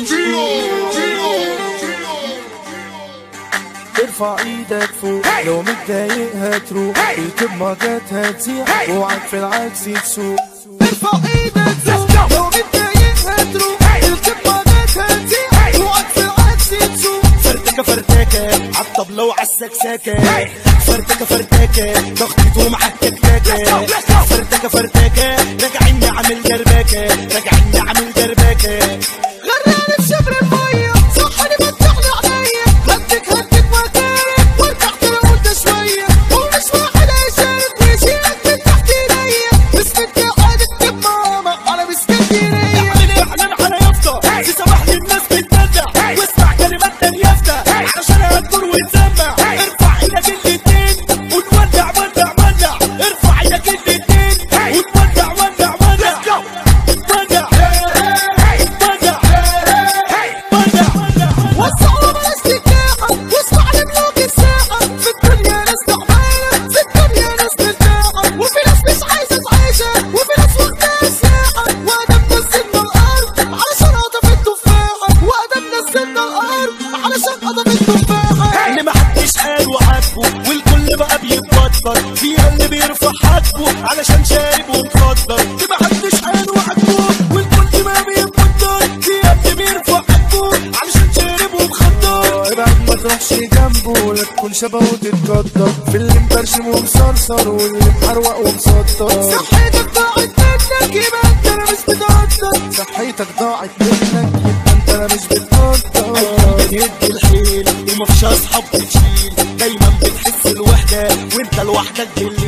ارفع ايدك فوق لو متضايق هتروح اكتب مجات هتسيح اوعك في العكس تسوق ارفع ايدك فوق لو متضايق هتروح اكتب مجات هتسيح اوعك في العكس تسوق فرتكة فرتكة عالطبلة وعالسكسكة فرتكة فرتكة ضغطته مع التكتكة فرتكة فرتكة راجعين نعمل دربكة راجعين نعمل دربكة غرقان في شبر المية صحني فتحني عليا هدك هدك مكاني وارتحت لو قلت شوية ومش واحد هيشارك يشيلك من تحت ايديا بسكت قاعد اكتب ماما على بسكندرية اعمل اعلان على يافطة تسمح للناس تتبدع واسمع كلمات اليافطة عشان هتدور وتسمع ارفع ايدك الاتنين ونودع ودع ودع ارفع ايدك الاتنين ونودع ودع ودع ودع ودع ودع وسعوا بلاش تكاحة واسمع لملوك الساحة في الدنيا ناس تعبانة في الدنيا ناس مرتاحة وفي ناس مش عايزة تعيشها وفي ناس واخداها سياحة وأدم نزلنا الأرض علشان قطف التفاحة وأدم نزلنا الأرض علشان قطف التفاحة اللي محدش قال وعاتبه والكل بقى بيتبطل فيها اللي بيرفع حاجبه علشان شارب ومفضل اللي محدش قال وعاتبه والكل ما بيتبطل فيها اللي بيرفع حاجبه علشان شارب ومخدر ابعد ما تروحش جنبه لا تكون شبهه وتتقدر في اللي مبرشم ومصرصر واللي محروق ومسطر صحتك ضاعت منك يبقى انت انا مش بتقدر صحتك ضاعت منك يبقى انت انا مش بتقدر بتهد الحيل ومفيش اصحاب تشيل دايما بتحس الوحده وانت لوحدك بالليل